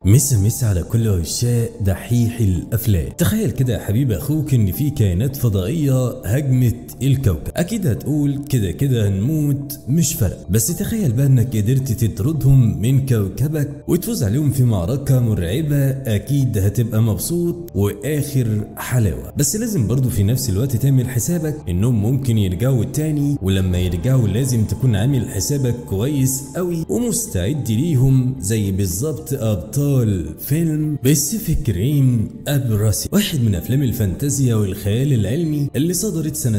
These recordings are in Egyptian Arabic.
مسا مسا على كل عشاق دحيح الافلام تخيل كده يا حبيب اخوك ان في كائنات فضائيه هجمت الكوكب اكيد هتقول كده كده هنموت مش فارق بس تخيل بقى انك قدرت تطردهم من كوكبك وتفوز عليهم في معركه مرعبه اكيد هتبقى مبسوط واخر حلاوه بس لازم برضو في نفس الوقت تعمل حسابك انهم ممكن يرجعوا تاني ولما يرجعوا لازم تكون عامل حسابك كويس قوي ومستعد ليهم زي بالظبط ابطال فيلم باسيفيك ريم ابراسي واحد من افلام الفانتازيا والخيال العلمي اللي صدرت سنه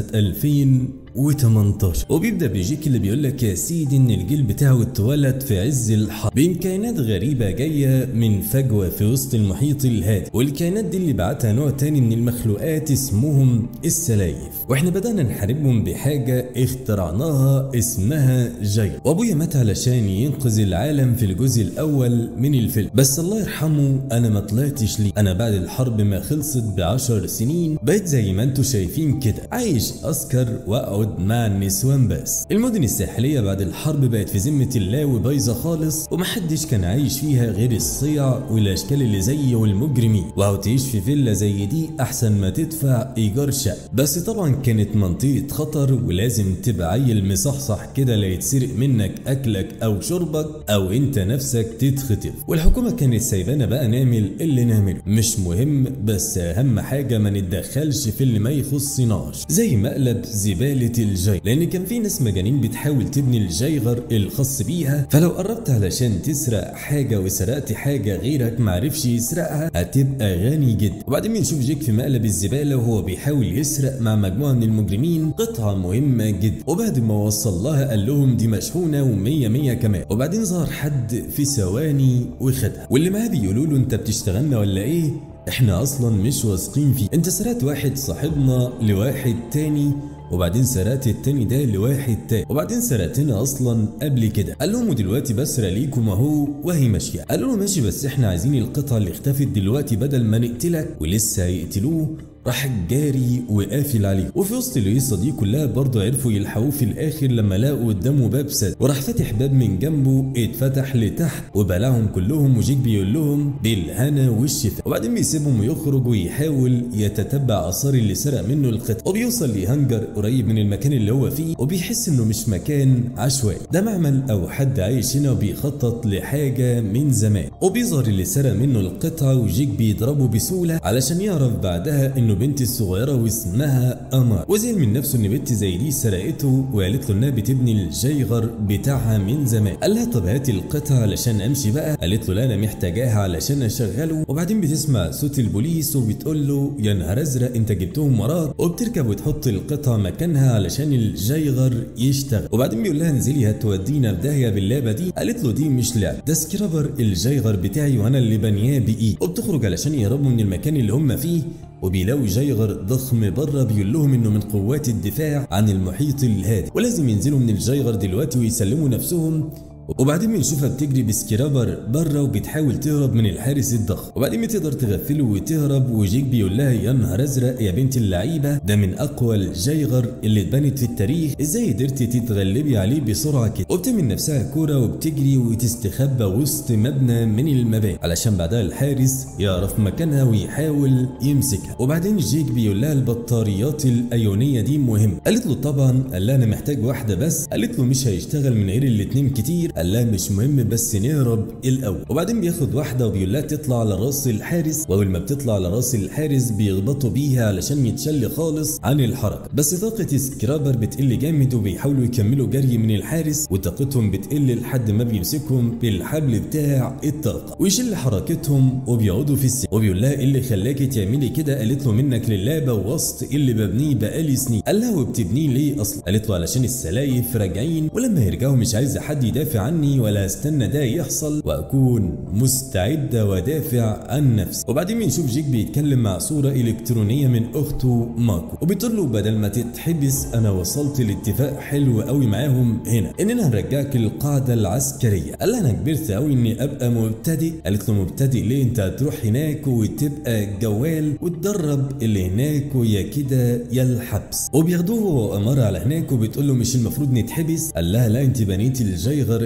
2018 وبيبدا بجيك اللي بيقول لك يا سيدي ان الجيل بتاعه اتولد في عز الحرب بين كائنات غريبه جايه من فجوه في وسط المحيط الهادئ والكائنات دي اللي بعتها نوع تاني من المخلوقات اسمهم السلايف واحنا بدانا نحاربهم بحاجه اخترعناها اسمها جاي وابويا مات علشان ينقذ العالم في الجزء الاول من الفيلم بس الله يرحمه انا ما طلعتش ليه انا بعد الحرب ما خلصت بعشر سنين بقيت زي ما انتوا شايفين كده عايش اسكر واقعد مع النسوان بس المدن الساحليه بعد الحرب بقت في ذمه الله وبايظه خالص ومحدش كان عايش فيها غير الصيع والاشكال اللي زيي والمجرمين وهو تعيش في فيلا زي دي احسن ما تدفع ايجار شقه بس طبعا كانت منطقه خطر ولازم تبقى عيل مصحصح كده لا يتسرق منك اكلك او شربك او انت نفسك تتخطف والحكومه كانت سايبانا بقى نعمل اللي نعمله مش مهم بس اهم حاجه ما نتدخلش في اللي ما يخصناش زي مقلب زباله الجي لان كان في ناس مجانين بتحاول تبني الجيغر الخاص بيها فلو قربت علشان تسرق حاجه وسرقت حاجه غيرك معرفش يسرقها هتبقى غني جدا وبعدين بنشوف جيك في مقلب الزباله وهو بيحاول يسرق مع مجموعه من المجرمين قطعه مهمه جدا وبعد ما وصل لها قال لهم دي مشحونه ومية مية كمان وبعدين ظهر حد في ثواني وخدها واللي معاه بيقولوا له انت بتشتغلنا ولا ايه احنا اصلا مش واثقين فيه انت سرقت واحد صاحبنا لواحد تاني وبعدين سرقت التاني ده لواحد تاني وبعدين سرقتنا اصلا قبل كده قال لهم ودلوقتي بسرق ليكم اهو وهي ماشيه قالوا له ماشي بس احنا عايزين القطعه اللي اختفت دلوقتي بدل ما نقتلك ولسه هيقتلوه راح جاري وقافل عليه وفي وسط الهيصه دي كلها برضه عرفوا يلحقوه في الاخر لما لقوا قدامه باب سد وراح فاتح باب من جنبه اتفتح لتحت وبلعهم كلهم وجيك بيقول لهم بالهنا والشفاء وبعدين بيسيبهم يخرج ويحاول يتتبع اثار اللي سرق منه القطع وبيوصل لهنجر قريب من المكان اللي هو فيه وبيحس انه مش مكان عشوائي ده معمل او حد عايش هنا وبيخطط لحاجه من زمان وبيظهر اللي سرق منه القطعه وجيك بيضربه بسهوله علشان يعرف بعدها انه بنتي الصغيره واسمها قمر وزعل من نفسه ان بنت زي دي سرقته وقالت له انها بتبني الجيغر بتاعها من زمان قال لها طب هاتي القطعه علشان امشي بقى قالت له لا انا محتاجاها علشان اشغله وبعدين بتسمع صوت البوليس وبتقول له يا نهار ازرق انت جبتهم وراك وبتركب وتحط القطعه مكانها علشان الجيغر يشتغل وبعدين بيقول لها انزلي هتودينا في داهيه باللعبه دي قالت له دي مش لعب ده سكرابر الجيغر بتاعي وانا اللي بنياه بايد وبتخرج علشان يهربوا من المكان اللي هم فيه وبيلاقوا جيغر ضخم بره بيقول لهم انه من قوات الدفاع عن المحيط الهادئ ولازم ينزلوا من الجيغر دلوقتي ويسلموا نفسهم وبعدين بنشوفها بتجري بسكرابر بره وبتحاول تهرب من الحارس الضخم وبعدين بتقدر تغفله وتهرب وجيك بيقول لها يا نهار ازرق يا بنت اللعيبه ده من اقوى الجيغر اللي اتبنت في التاريخ ازاي قدرتي تتغلبي عليه بسرعه كده وبتعمل نفسها كوره وبتجري وتستخبى وسط مبنى من المباني علشان بعدها الحارس يعرف مكانها ويحاول يمسكها وبعدين جيك بيقول لها البطاريات الايونيه دي مهمه قالت له طبعا قال لها انا محتاج واحده بس قالت له مش هيشتغل من غير الاتنين كتير قال لها مش مهم بس نهرب الاول وبعدين بياخد واحده وبيقول لها تطلع على راس الحارس واول ما بتطلع على راس الحارس بيخبطوا بيها علشان يتشل خالص عن الحركه بس طاقه سكرابر بتقل جامد وبيحاولوا يكملوا جري من الحارس وطاقتهم بتقل لحد ما بيمسكهم بالحبل بتاع الطاقه ويشل حركتهم وبيقعدوا في السجن وبيقول لها ايه اللي خلاكي تعملي كده قالت له منك لله بوظت اللي ببنيه بقالي سنين قال لها وبتبنيه ليه اصلا قالت له علشان السلايف راجعين ولما يرجعوا مش عايزه حد يدافع عني ولا استنى ده يحصل واكون مستعده وادافع عن نفسي وبعدين بنشوف جيك بيتكلم مع صوره الكترونيه من اخته ماكو وبتقول له بدل ما تتحبس انا وصلت لاتفاق حلو قوي معاهم هنا اننا هنرجعك القاعده العسكريه قال لها انا كبرت قوي اني ابقى مبتدئ قالت له مبتدئ ليه انت هتروح هناك وتبقى جوال وتدرب اللي هناك ويا كده يا الحبس وبياخدوه واماره على هناك وبتقول له مش المفروض نتحبس قال لها لا انت بنيتي الجيغر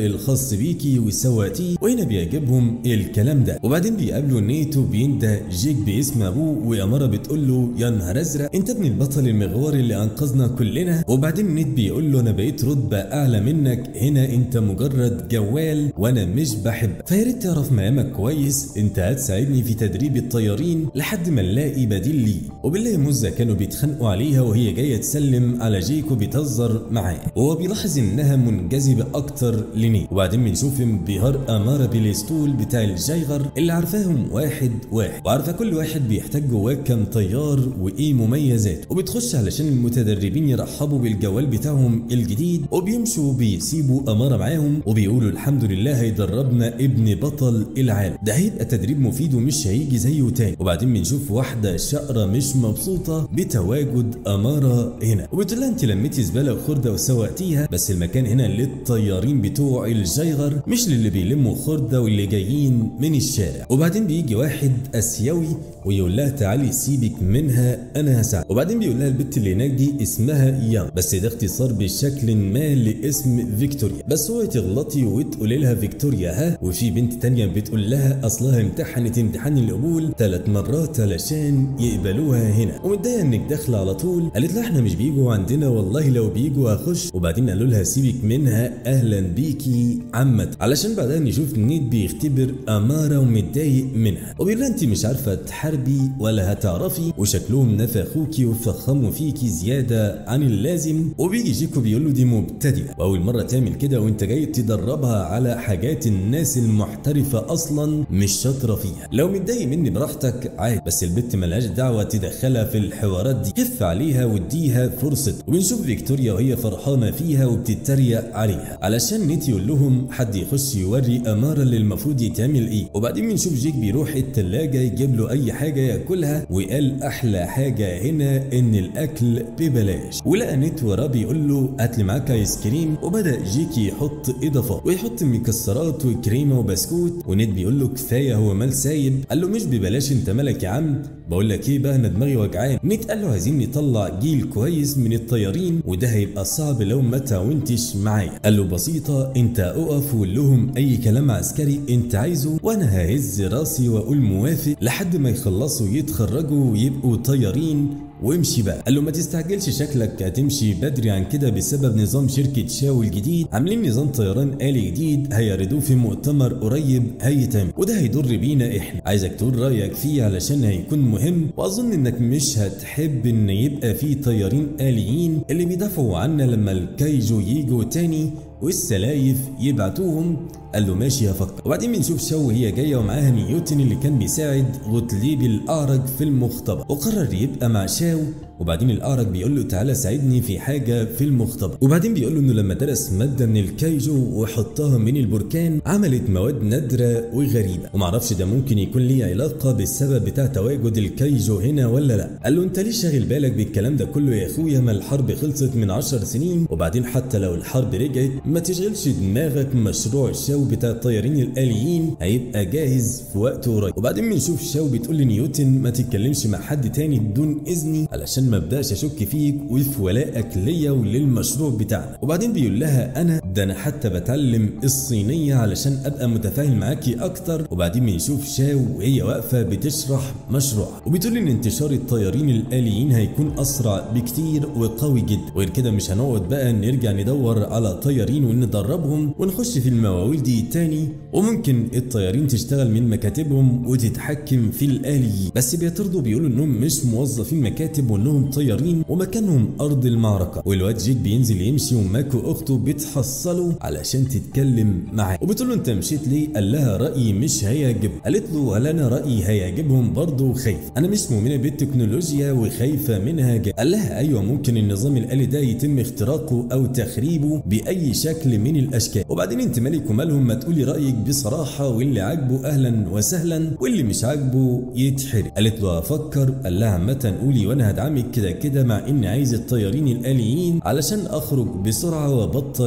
الخاص بيكي وسوقتيه وهنا بيعجبهم الكلام ده وبعدين بيقابلوا نيت وبينده جيك باسم ابوه واماره بتقول له يا نهار ازرق انت ابن البطل المغوار اللي انقذنا كلنا وبعدين نيت بيقول له انا بقيت رتبه اعلى منك هنا انت مجرد جوال وانا مش بحب فيا ريت تعرف مقامك كويس انت هتساعدني في تدريب الطيارين لحد ما نلاقي بديل لي وبالله مزه كانوا بيتخانقوا عليها وهي جايه تسلم على جيك وبتهزر معاه وهو بيلاحظ انها منجذبه اكتر لنيت وبعدين بنشوف انبهار اماره بالاسطول بتاع الجيغر اللي عارفاهم واحد واحد وعارفه كل واحد بيحتاج جواه كام طيار وايه مميزاته وبتخش علشان المتدربين يرحبوا بالجوال بتاعهم الجديد وبيمشوا بيسيبوا اماره معاهم وبيقولوا الحمد لله هيدربنا ابن بطل العالم ده هيبقى تدريب مفيد ومش هيجي زيه تاني وبعدين بنشوف واحده شقره مش مبسوطه بتواجد اماره هنا وبتقول لها انت لميتي زباله وخرده وسوقتيها بس المكان هنا للطيارين بتوع الجيغر مش للي بيلموا خرده واللي جايين من الشارع وبعدين بيجي واحد اسيوي ويقول لها تعالي سيبك منها انا هساعد وبعدين بيقول لها البت اللي هناك دي اسمها يان بس ده اختصار بشكل ما لاسم فيكتوريا بس هو تغلطي وتقولي لها فيكتوريا ها وفي بنت تانية بتقول لها اصلها امتحنت امتحان القبول ثلاث مرات علشان يقبلوها هنا ومتضايقه انك داخله على طول قالت لها احنا مش بيجوا عندنا والله لو بيجوا هخش وبعدين قالوا لها سيبك منها اهلا بيكي عمت علشان بعدها نشوف نيد بيختبر اماره ومتضايق منها وبيقول لها انت مش عارفه تحاربي ولا هتعرفي وشكلهم نفخوكي وفخموا فيكي زياده عن اللازم وبيجي جيكو بيقول له دي مبتدئه واول مره تعمل كده وانت جاي تدربها على حاجات الناس المحترفه اصلا مش شاطره فيها لو متضايق مني براحتك عادي بس البت ملهاش دعوه تدخلها في الحوارات دي خف عليها واديها فرصه وبنشوف فيكتوريا وهي فرحانه فيها وبتتريق عليها علشان نيت يقول لهم حد يخش يوري اماره اللي المفروض يتعمل ايه وبعدين بنشوف جيك بيروح التلاجة يجيب له اي حاجه ياكلها وقال احلى حاجه هنا ان الاكل ببلاش ولقى نيت وراه بيقول له هات لي معاك ايس كريم وبدا جيك يحط اضافات ويحط مكسرات وكريمه وبسكوت ونيت بيقول له كفايه هو مال سايب قال له مش ببلاش انت مالك يا عم بقول لك ايه بقى انا دماغي وجعان نيت قال له عايزين نطلع جيل كويس من الطيارين وده هيبقى صعب لو ما تعاونتش معايا قال له بسيطه انت اقف وقول لهم اي كلام عسكري انت عايزه وانا ههز راسي واقول موافق لحد ما يخلصوا يتخرجوا ويبقوا طيارين وامشي بقى قال له ما تستعجلش شكلك هتمشي بدري عن كده بسبب نظام شركة شاو الجديد عاملين نظام طيران آلي جديد هيعرضوه في مؤتمر قريب هيتم وده هيضر بينا احنا عايزك تقول رأيك فيه علشان هيكون مهم واظن انك مش هتحب ان يبقى في طيارين آليين اللي بيدافعوا عنا لما الكايجو يجوا تاني والسلايف يبعتوهم قال له ماشي هفكر وبعدين بنشوف شو وهي جايه ومعاها نيوتن اللي كان بيساعد غوتليب الاعرج في المختبر وقرر يبقى مع شاو وبعدين الاعرج بيقول له تعالى ساعدني في حاجه في المختبر وبعدين بيقول له انه لما درس ماده من الكايجو وحطها من البركان عملت مواد نادره وغريبه ومعرفش ده ممكن يكون ليه علاقه بالسبب بتاع تواجد الكايجو هنا ولا لا قال له انت ليه شاغل بالك بالكلام ده كله يا اخويا ما الحرب خلصت من عشر سنين وبعدين حتى لو الحرب رجعت ما تشغلش دماغك مشروع الشو بتاع الطيارين الاليين هيبقى جاهز في وقت قريب وبعدين بنشوف شاو بتقول لنيوتن ما تتكلمش مع حد تاني بدون اذني علشان ما ابداش اشك فيك وفي ولائك ليا وللمشروع بتاعنا وبعدين بيقول لها انا ده انا حتى بتعلم الصينيه علشان ابقى متفاهم معاكي اكتر وبعدين بنشوف شاو وهي واقفه بتشرح مشروع وبتقول ان انتشار الطيارين الاليين هيكون اسرع بكتير وقوي جدا وغير كده مش هنقعد بقى نرجع ندور على طيارين وندربهم ونخش في المواويل دي تاني وممكن الطيارين تشتغل من مكاتبهم وتتحكم في الاليين بس بيعترضوا بيقولوا انهم مش موظفين مكاتب وانهم طيارين ومكانهم ارض المعركه والواد جيك بينزل يمشي وماكو اخته بتحصله علشان تتكلم معاه وبتقول له انت مشيت ليه قال لها رايي مش هيعجب قالت له ولا انا رايي هيعجبهم برضه وخايف انا مش مؤمنه بالتكنولوجيا وخايفه منها جدا قال لها ايوه ممكن النظام الالي ده يتم اختراقه او تخريبه باي شكل من الاشكال وبعدين انت مالك ومالهم ما تقولي رايك بصراحه واللي عاجبه اهلا وسهلا واللي مش عاجبه يتحرق قالت له افكر قال لها عامه قولي وانا هدعمك كده كده مع اني عايز الطيارين الاليين علشان اخرج بسرعه وابطل تدريب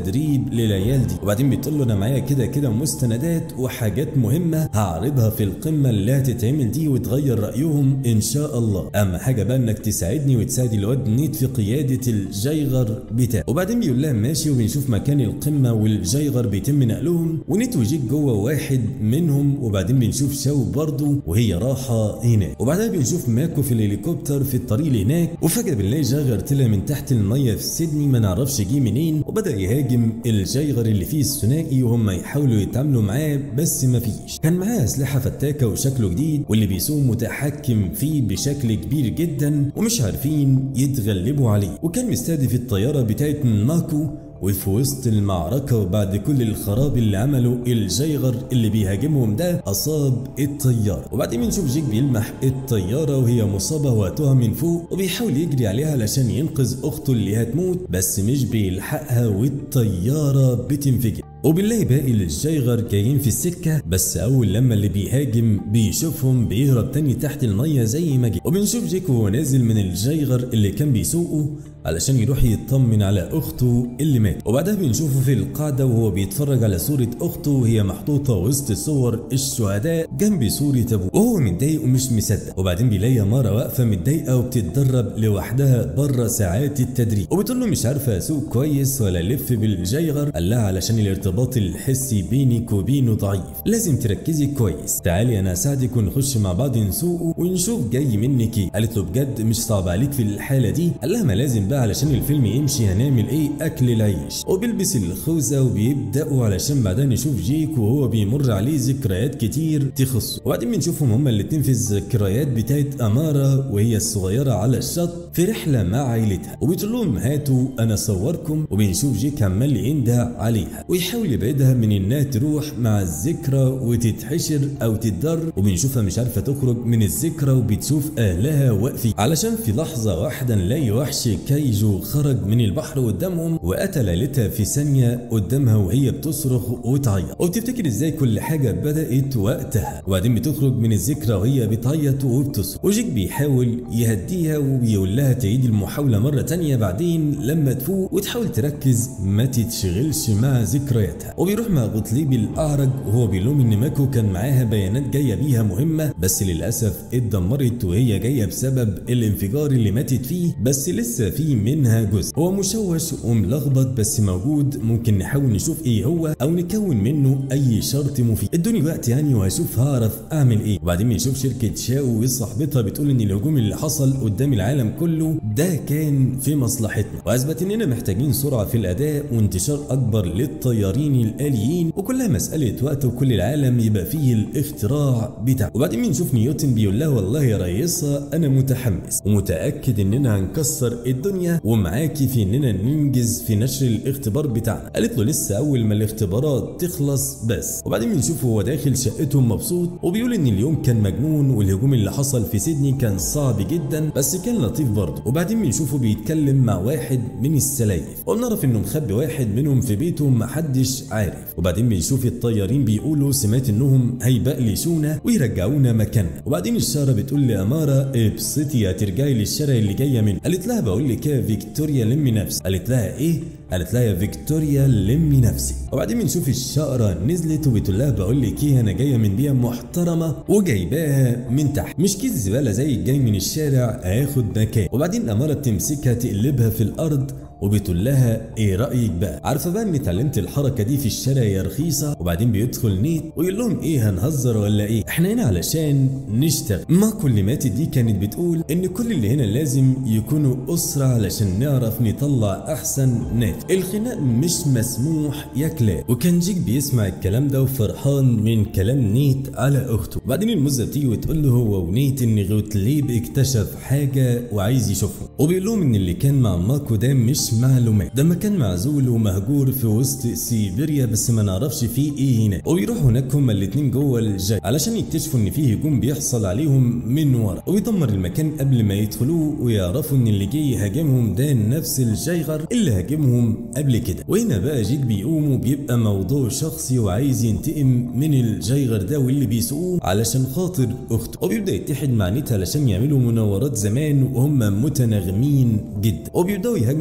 تدريب للعيال دي وبعدين بتقول له انا معايا كده كده مستندات وحاجات مهمه هعرضها في القمه اللي هتتعمل دي وتغير رايهم ان شاء الله اهم حاجه بقى انك تساعدني وتساعد الواد نيت في قياده الجيغر بتاعه وبعدين بيقول لها ماشي وبنشوف مكان القمه والجيغر بيتم نقلهم ونيت وجيك جوه واحد منهم وبعدين بنشوف شاو برضه وهي راحه هناك وبعدين بنشوف ماكو في الهليكوبتر في الطريق هناك وفجاه بنلاقي جاغر طلع من تحت الميه في سيدني ما نعرفش جه منين وبدا يهاجم الجيغر اللي فيه الثنائي وهم يحاولوا يتعاملوا معاه بس ما فيش كان معاه اسلحه فتاكه وشكله جديد واللي بيسوق متحكم فيه بشكل كبير جدا ومش عارفين يتغلبوا عليه وكان مستهدف الطياره بتاعت ماكو وفي وسط المعركة وبعد كل الخراب اللي عمله الجيغر اللي بيهاجمهم ده أصاب الطيارة وبعدين بنشوف جيك بيلمح الطيارة وهي مصابة وقتها من فوق وبيحاول يجري عليها علشان ينقذ أخته اللي هتموت بس مش بيلحقها والطيارة بتنفجر وبنلاقي باقي الجيغر جايين في السكة بس أول لما اللي بيهاجم بيشوفهم بيهرب تاني تحت المية زي ما جه وبنشوف جيك وهو نازل من الجيغر اللي كان بيسوقه علشان يروح يطمن على أخته اللي مات وبعدها بنشوفه في القاعدة وهو بيتفرج على صورة أخته وهي محطوطة وسط صور الشهداء جنب صورة أبوه وهو متضايق ومش مصدق وبعدين بيلاقي مارا واقفة متضايقة وبتتدرب لوحدها بره ساعات التدريب وبتقول له مش عارفة أسوق كويس ولا ألف بالجيغر قال لها علشان الارتباط الحسي بينك وبينه ضعيف لازم تركزي كويس تعالي أنا أساعدك ونخش مع بعض نسوقه ونشوف جاي منك إيه قالت له بجد مش صعب عليك في الحالة دي قال لها ما لازم بقى علشان الفيلم يمشي هنعمل ايه اكل العيش وبيلبس الخوذه وبيبداوا علشان بعدها نشوف جيك وهو بيمر عليه ذكريات كتير تخصه وبعدين بنشوفهم هما الاتنين في الذكريات بتاعت اماره وهي الصغيره على الشط في رحله مع عيلتها وبتقول لهم هاتوا انا اصوركم وبنشوف جيك عمال ينده عليها ويحاول يبعدها من انها تروح مع الذكرى وتتحشر او تتضر وبنشوفها مش عارفه تخرج من الذكرى وبتشوف اهلها واقفين علشان في لحظه واحده نلاقي وحش كايجو خرج من البحر قدامهم وقتل عيلتها في ثانيه قدامها وهي بتصرخ وتعيط وبتفتكر ازاي كل حاجه بدات وقتها وبعدين بتخرج من الذكرى وهي بتعيط وبتصرخ وجيك بيحاول يهديها وبيقول لها تعيد المحاوله مره تانية بعدين لما تفوق وتحاول تركز ما تتشغلش مع ذكرياتها وبيروح مع غطليب الاعرج وهو بيلوم ان ماكو كان معاها بيانات جايه بيها مهمه بس للاسف اتدمرت وهي جايه بسبب الانفجار اللي ماتت فيه بس لسه في منها جزء هو مشوش وملخبط بس موجود ممكن نحاول نشوف ايه هو او نكون منه اي شرط مفيد ادوني وقت يعني وهشوف هعرف اعمل ايه وبعدين بنشوف شركه شاو وصاحبتها بتقول ان الهجوم اللي حصل قدام العالم كله ده كان في مصلحتنا واثبت اننا محتاجين سرعه في الاداء وانتشار اكبر للطيارين الاليين وكلها مساله وقت وكل العالم يبقى فيه الاختراع بتاعه وبعدين بنشوف نيوتن بيقول لها والله يا ريسه انا متحمس ومتاكد اننا هنكسر الدنيا ومعاكي في اننا ننجز في نشر الاختبار بتاعنا قالت له لسه اول ما الاختبارات تخلص بس وبعدين بنشوفه هو داخل شقتهم مبسوط وبيقول ان اليوم كان مجنون والهجوم اللي حصل في سيدني كان صعب جدا بس كان لطيف برضه وبعدين بنشوفه بيتكلم مع واحد من السلايف وبنعرف انه مخبي واحد منهم في بيته محدش عارف وبعدين بنشوف الطيارين بيقولوا سمعت انهم هيبقلشونا ويرجعونا مكاننا وبعدين الشارة بتقول لأمارة ابسطي هترجعي للشارع اللي جايه منه قالت لها بقول لك يا فيكتوريا لمي نفسك قالت لها ايه قالت لها يا فيكتوريا لمي نفسي وبعدين بنشوف الشقرة نزلت وبتقول لها بقول لك ايه انا جايه من بيئه محترمه وجايباها من تحت مش كيس زباله زي جاي من الشارع هياخد مكان وبعدين اماره بتمسكها تقلبها في الارض وبتقول لها ايه رايك بقى عارفه بقى ان اتعلمت الحركه دي في الشارع يا رخيصه وبعدين بيدخل نيت ويقول لهم ايه هنهزر ولا ايه احنا هنا علشان نشتغل ما كل ماتت دي كانت بتقول ان كل اللي هنا لازم يكونوا اسره علشان نعرف نطلع احسن ناس الخناق مش مسموح يا كلاب وكان جيك بيسمع الكلام ده وفرحان من كلام نيت على اخته بعدين المزه بتيجي وتقول له هو ونيت ان غوتليب اكتشف حاجه وعايز يشوفهم وبيقول لهم ان اللي كان مع ماكو ده مش معلومات ده مكان معزول ومهجور في وسط سيبيريا بس ما نعرفش فيه ايه هناك وبيروحوا هناك هما الاتنين جوه الجاي علشان يكتشفوا ان فيه هجوم بيحصل عليهم من ورا ويدمر المكان قبل ما يدخلوه ويعرفوا ان اللي جاي يهاجمهم ده نفس الجيغر اللي هاجمهم قبل كده وهنا بقى جيك بيقوم وبيبقى موضوع شخصي وعايز ينتقم من الجيغر ده واللي بيسوقوه علشان خاطر اخته وبيبدا يتحد مع نيت علشان يعملوا مناورات زمان وهم متناغمين جدا وبيبداوا يهاجموا الجيغر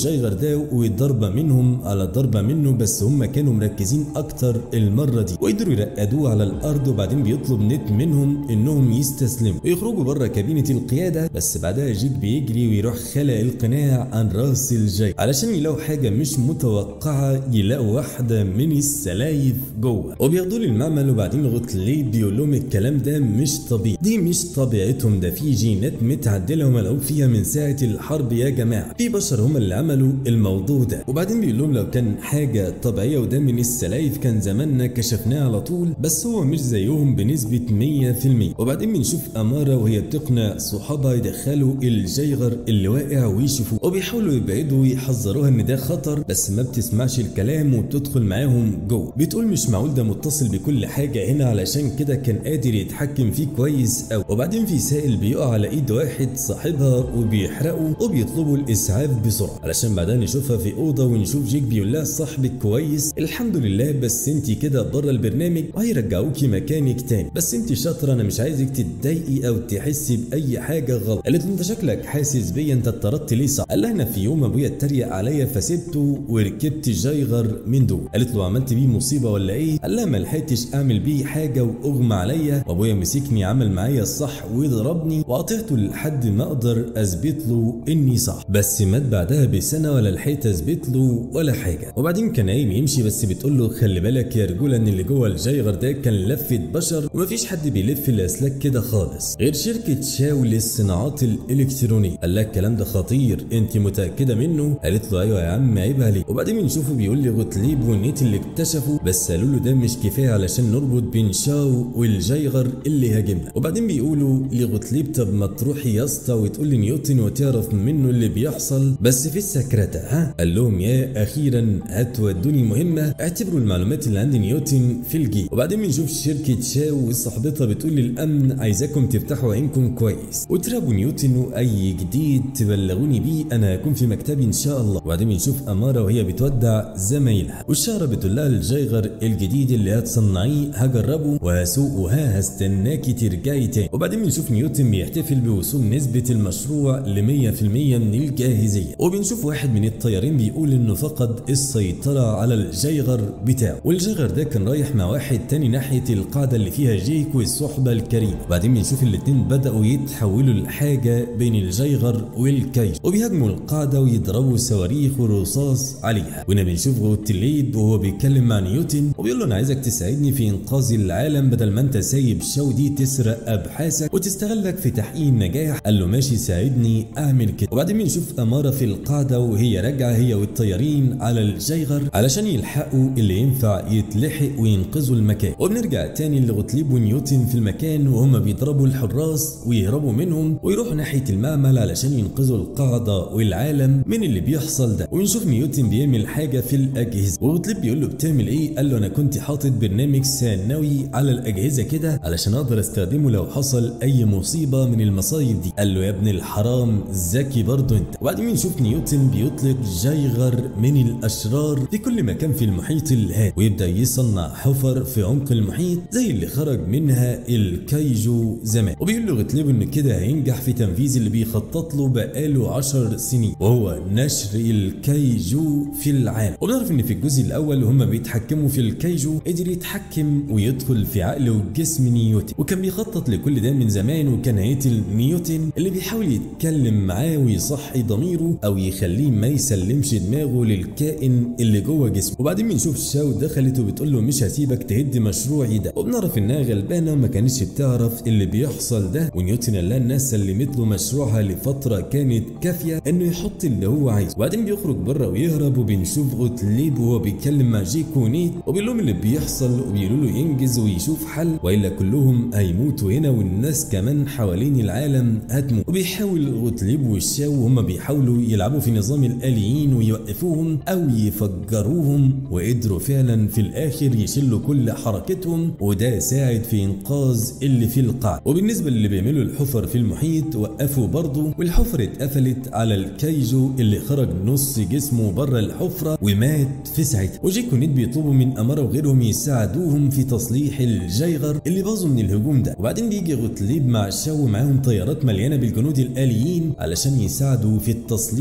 الجيغر ده وضربه منهم على ضربه منه بس هم كانوا مركزين اكتر المره دي وقدروا يرقدوه على الارض وبعدين بيطلب نت منهم انهم يستسلموا ويخرجوا بره كابينه القياده بس بعدها جيك بيجري ويروح خلق القناع عن راس الجيغ علشان يلاقوا حاجه مش متوقعه يلاقوا واحده من السلايف جوه وبياخدوه للمعمل وبعدين غوتليب بيقول لهم الكلام ده مش طبيعي دي مش طبيعتهم ده في جينات متعدله وملعوب فيها من ساعه الحرب يا جماعه في بشر هم اللي عملوا الموضوع ده وبعدين بيقول لهم لو كان حاجه طبيعيه وده من السلايف كان زماننا كشفناه على طول بس هو مش زيهم بنسبه 100% وبعدين بنشوف اماره وهي بتقنع صحابها يدخلوا الجيغر اللي واقع ويشوفوه وبيحاولوا يبعدوا ويحذروها ان ده خطر بس ما بتسمعش الكلام وبتدخل معاهم جوه بتقول مش معقول ده متصل بكل حاجه هنا علشان كده كان قادر يتحكم فيه كويس قوي وبعدين في سائل بيقع على ايد واحد صاحبها وبيحرقه وبيطلبوا الاسعاف بسرعه علشان بعدها نشوفها في اوضه ونشوف جيك بيقول لها صاحبك كويس الحمد لله بس انت كده بره البرنامج وهيرجعوكي مكانك تاني بس انت شاطره انا مش عايزك تتضايقي او تحسي باي حاجه غلط قالت له انت شكلك حاسس بيا انت اتطردت ليه صح قال لها انا في يوم ابويا اتريق عليا فسبته وركبت جيغر من دول قالت له عملت بيه مصيبه ولا ايه قال لها ما لحقتش اعمل بيه حاجه واغمى عليا وابويا مسكني عمل معايا الصح وضربني وقطعته لحد ما اقدر اثبت له اني صح بس مات بعدها بسنه ولا لحقت اثبت له ولا حاجه وبعدين كان قايم يمشي بس بتقول له خلي بالك يا رجوله ان اللي جوه الجيغر ده كان لفه بشر ومفيش حد بيلف الاسلاك كده خالص غير شركه شاو للصناعات الالكترونيه قال لها الكلام ده خطير انت متاكده منه قالت له ايوه يا عم عيب عليك وبعدين بنشوفه بيقول لي غوتليب ونيت اللي اكتشفوا بس قالوا له ده مش كفايه علشان نربط بين شاو والجيغر اللي هاجمنا وبعدين بيقولوا لغوتليب طب ما تروحي يا اسطى وتقول لنيوتن وتعرف منه اللي بيحصل بس في السكرتة ها قال لهم يا اخيرا هتودوني مهمه اعتبروا المعلومات اللي عند نيوتن في الجي وبعدين بنشوف شركه شاو وصاحبتها بتقول للامن عايزاكم تفتحوا عينكم كويس وترابوا نيوتن واي جديد تبلغوني بيه انا هكون في مكتبي ان شاء الله وبعدين بنشوف اماره وهي بتودع زمايلها والشهره بتقول لها الجيغر الجديد اللي هتصنعيه هجربه وهسوقه ها هستناكي ترجعي تاني وبعدين بنشوف نيوتن بيحتفل بوصول نسبه المشروع ل 100% من الجاهزيه وبنشوف واحد من الطيارين بيقول انه فقد السيطره على الجيغر بتاعه والجيغر ده كان رايح مع واحد تاني ناحيه القاعده اللي فيها جيك والصحبه الكريمه وبعدين بنشوف الاتنين بداوا يتحولوا لحاجه بين الجيغر والكيج وبيهاجموا القاعده ويضربوا صواريخ ورصاص عليها وهنا بنشوف غوتليب وهو بيتكلم مع نيوتن وبيقول له انا عايزك تساعدني في انقاذ العالم بدل ما انت سايب شو دي تسرق ابحاثك وتستغلك في تحقيق النجاح قال له ماشي ساعدني اعمل كده وبعدين بنشوف اماره في القاعده وهي راجعه هي والطيارين على الجيغر علشان يلحقوا اللي ينفع يتلحق وينقذوا المكان وبنرجع تاني لغوتليب ونيوتن في المكان وهم بيضربوا الحراس ويهربوا منهم ويروحوا ناحيه المعمل علشان ينقذوا القاعده والعالم من اللي بيحصل ده ونشوف نيوتن بيعمل حاجه في الاجهزه وغوتليب بيقول له بتعمل ايه قال له انا كنت حاطط برنامج ثانوي على الاجهزه كده علشان اقدر استخدمه لو حصل اي مصيبه من المصايب دي قال له يا ابن الحرام ذكي برضه انت وبعدين بنشوف نيوتن بيطلق جيغر من الاشرار في كل مكان في المحيط الهادي ويبدا يصنع حفر في عمق المحيط زي اللي خرج منها الكايجو زمان وبيقول له غتليب ان كده هينجح في تنفيذ اللي بيخطط له بقاله 10 سنين وهو نشر الكايجو في العالم وبنعرف ان في الجزء الاول وهم بيتحكموا في الكايجو قدر يتحكم ويدخل في عقل وجسم نيوتن وكان بيخطط لكل ده من زمان وكان هيقتل نيوتن اللي بيحاول يتكلم معاه ويصحي ضميره او يخليه ما يسلمش دماغه للكائن اللي جوه جسمه وبعدين بنشوف شاو دخلت وبتقول له مش هسيبك تهد مشروعي ده وبنعرف انها غلبانه وما كانتش بتعرف اللي بيحصل ده ونيوتن قال لها الناس سلمت له مشروعها لفتره كانت كافيه انه يحط اللي هو عايزه وبعدين بيخرج بره ويهرب وبنشوف غوتليب وهو بيتكلم مع جيك ونيت وبيقول لهم اللي بيحصل وبيقولوا له ينجز ويشوف حل والا كلهم هيموتوا هنا والناس كمان حوالين العالم هتموت وبيحاول غوتليب والشاو وهم بيحاولوا يلعبوا في نظام الاليين ويوقفوهم او يفجروهم وقدروا فعلا في الاخر يشلوا كل حركتهم وده ساعد في انقاذ اللي في القاع وبالنسبه للي بيعملوا الحفر في المحيط وقفوا برضه والحفر اتقفلت على الكايجو اللي خرج نص جسمه بره الحفره ومات في ساعتها وجيك ونيت بيطلبوا من اماره وغيرهم يساعدوهم في تصليح الجيغر اللي باظوا من الهجوم ده وبعدين بيجي غوتليب مع الشو معاهم طيارات مليانه بالجنود الاليين علشان يساعدوا في التصليح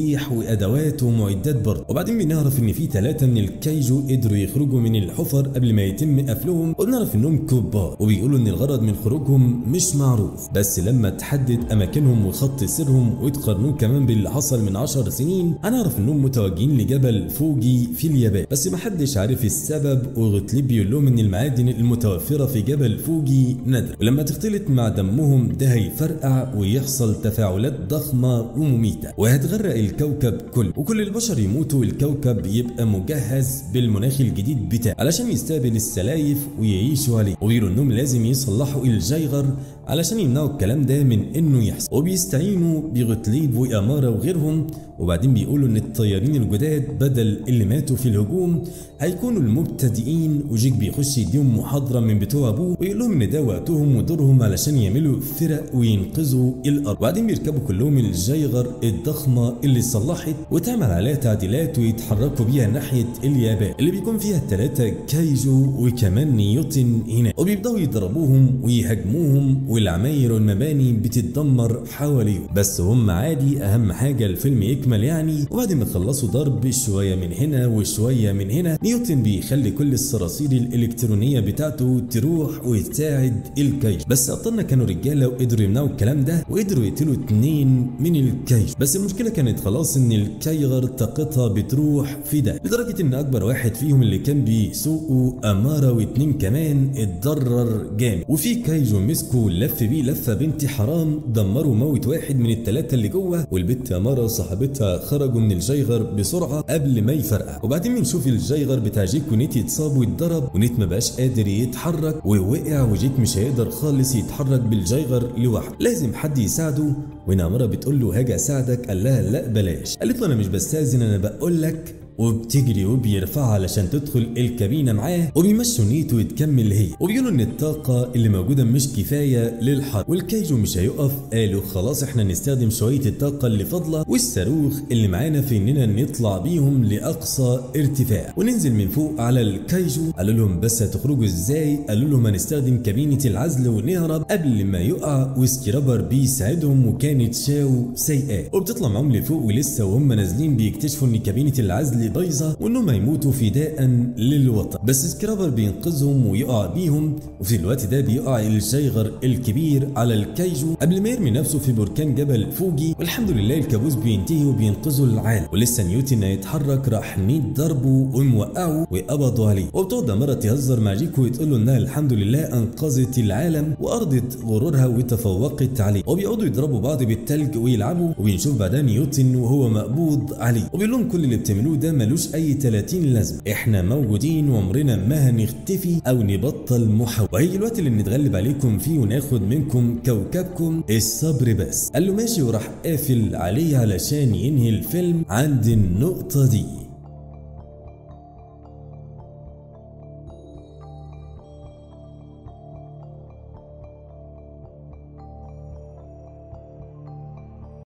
ادوات ومعدات برضه وبعدين بنعرف ان في ثلاثه من الكايجو قدروا يخرجوا من الحفر قبل ما يتم قفلهم وبنعرف انهم كبار وبيقولوا ان الغرض من خروجهم مش معروف بس لما تحدد اماكنهم وخط سيرهم وتقارنوه كمان باللي حصل من 10 سنين هنعرف انهم متوجهين لجبل فوجي في اليابان بس محدش عارف السبب وغتليب بيقول لهم ان المعادن المتوفره في جبل فوجي نادره ولما تختلط مع دمهم ده هيفرقع ويحصل تفاعلات ضخمه ومميته وهتغرق الكوكب كله وكل البشر يموتوا والكوكب يبقى مجهز بالمناخ الجديد بتاعه علشان يستقبل السلايف ويعيشوا عليه وبيقولوا انهم لازم يصلحوا الجيغر علشان يمنعوا الكلام ده من انه يحصل وبيستعينوا بغتليب واماره وغيرهم وبعدين بيقولوا ان الطيارين الجداد بدل اللي ماتوا في الهجوم هيكونوا المبتدئين وجيك بيخش يديهم محاضره من بتوع ابوه ويقول لهم ان ده وقتهم ودورهم علشان يعملوا فرق وينقذوا الارض وبعدين بيركبوا كلهم الجيغر الضخمه اللي اتصلحت وتعمل عليها تعديلات ويتحركوا بيها ناحيه اليابان اللي بيكون فيها الثلاثه كايجو وكمان نيوتن هناك وبيبداوا يضربوهم ويهاجموهم والعماير والمباني بتتدمر حواليهم بس هم عادي اهم حاجه الفيلم يكمل يعني وبعد ما يخلصوا ضرب شويه من هنا وشويه من هنا نيوتن بيخلي كل الصراصير الالكترونيه بتاعته تروح وتساعد الكيش بس ابطالنا كانوا رجاله وقدروا يمنعوا الكلام ده وقدروا يقتلوا اتنين من الكيش بس المشكله كانت خلاص ان الكيغر طاقتها بتروح في ده لدرجه ان اكبر واحد فيهم اللي كان بيسوقه اماره واتنين كمان اتضرر جامد وفي كايجو مسكوا لف بيه لفه بنت حرام دمروا موت واحد من الثلاثه اللي جوه والبنت اماره وصاحبتها خرجوا من الجيغر بسرعه قبل ما يفرقع وبعدين بنشوف الجيغر بتاع جيك ونيت يتصاب ويتضرب ونيت ما بقاش قادر يتحرك ووقع وجيك مش هيقدر خالص يتحرك بالجيغر لوحده لازم حد يساعده وهنا اماره بتقول له هاجي اساعدك قال لها لا بلاش قالت له انا مش بستاذن انا بقول لك وبتجري وبيرفعها علشان تدخل الكابينة معاه وبيمشوا نيتو وتكمل هي وبيقولوا ان الطاقة اللي موجودة مش كفاية للحرب والكايجو مش هيقف قالوا خلاص احنا نستخدم شوية الطاقة اللي فاضلة والصاروخ اللي معانا في اننا نطلع بيهم لأقصى ارتفاع وننزل من فوق على الكايجو قالوا لهم بس هتخرجوا ازاي قالوا لهم هنستخدم كابينة العزل ونهرب قبل ما يقع وسكرابر بيساعدهم وكانت شاو سيئات وبتطلع معاهم لفوق ولسه وهم نازلين بيكتشفوا ان كابينة العزل بايظه وانهم هيموتوا فداء للوطن بس سكرابر بينقذهم ويقع بيهم وفي الوقت ده بيقع الجيغر الكبير على الكايجو قبل ما يرمي نفسه في بركان جبل فوجي والحمد لله الكابوس بينتهي وبينقذوا العالم ولسه نيوتن هيتحرك راح نيت ضربه وموقعه وقبضوا عليه وبتقعد مرة تهزر مع جيكو وتقول له انها الحمد لله انقذت العالم وارضت غرورها وتفوقت عليه وبيقعدوا يضربوا بعض بالتلج ويلعبوا وبنشوف بعدها نيوتن وهو مقبوض عليه وبيقول لهم كل اللي بتعملوه ده ملوش اي 30 لازمه احنا موجودين وعمرنا ما هنختفي او نبطل محاولة وهيجي الوقت اللي نتغلب عليكم فيه وناخد منكم كوكبكم الصبر بس قال له ماشي وراح قافل عليه علشان ينهي الفيلم عند النقطه دي